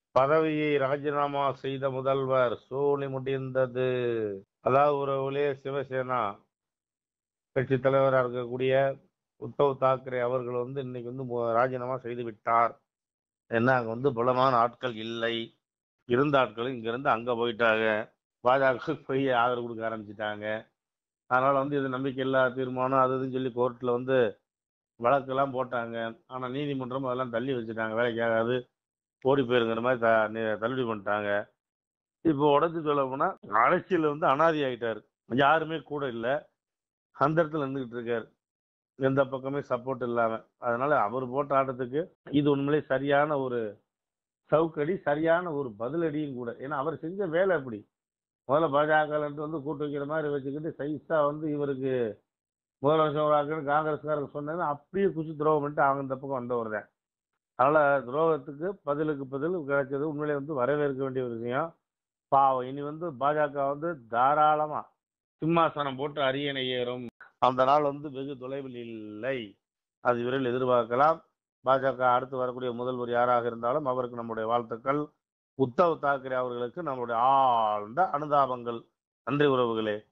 பதவியை ராஜினாமா செய்த முதல்வர் சோழி முடிந்தது அதாவது உறவுகளே சிவசேனா கட்சி தலைவராக இருக்கக்கூடிய உத்தவ் தாக்கரே அவர்கள் வந்து இன்னைக்கு வந்து மு- ராஜினாமா செய்து விட்டார் ஏன்னா அங்க வந்து பலமான ஆட்கள் இல்லை இருந்த ஆட்களும் இங்க இருந்து அங்க போயிட்டாங்க பாஜக போய் ஆதரவு கொடுக்க ஆரம்பிச்சிட்டாங்க அதனால வந்து இது நம்பிக்கையில்லா தீர்மானம் அது இதுன்னு சொல்லி கோர்ட்ல வந்து வழக்கெல்லாம் போட்டாங்க ஆனா நீதிமன்றம் அதெல்லாம் தள்ளி வச்சுட்டாங்க வேலைக்கு ஆகாது ஓடி போயிருங்கிற மாதிரி த- நி- தள்ளுபடி பண்ணிட்டாங்க இப்போ உடச்சு சொல்ல போனா அரசியல் வந்து அனாதி ஆயிட்டாரு யாருமே கூட இல்லை அந்த இடத்துல இருந்துகிட்டு இருக்காரு எந்த பக்கமே சப்போர்ட் இல்லாம அதனால அவர் போட்ட ஆட்டத்துக்கு இது உண்மையிலே சரியான ஒரு சவுக்கடி சரியான ஒரு பதிலடியும் கூட ஏன்னா அவர் செஞ்ச வேலை அப்படி முதல்ல பாஜக வந்து கூட்டு வைக்கிற மாதிரி வச்சுக்கிட்டு சைஸா வந்து இவருக்கு முதலமைச்சர் ஆக்கணும் காங்கிரஸ்காரங்க சொன்னது அப்படியே குச்சி துரோகம் பண்ணிட்டு அவங்க இந்த பக்கம் வந்தவர் தான் அதனால துரோகத்துக்கு பதிலுக்கு பதில் கிடைச்சது உண்மையிலே வந்து வரவேற்க வேண்டிய ஒரு விஷயம் பாவம் இனி வந்து பாஜக வந்து தாராளமா சிம்மாசனம் போட்டு அரியணை ஏறும் அந்த நாள் வந்து வெகு தொலைவில் இல்லை அது விரைவில் எதிர்பார்க்கலாம் பாஜக அடுத்து வரக்கூடிய முதல்வர் யாராக இருந்தாலும் அவருக்கு நம்முடைய வாழ்த்துக்கள் உத்தவ் தாக்கரே அவர்களுக்கு நம்முடைய ஆழ்ந்த அனுதாபங்கள் நன்றி உறவுகளே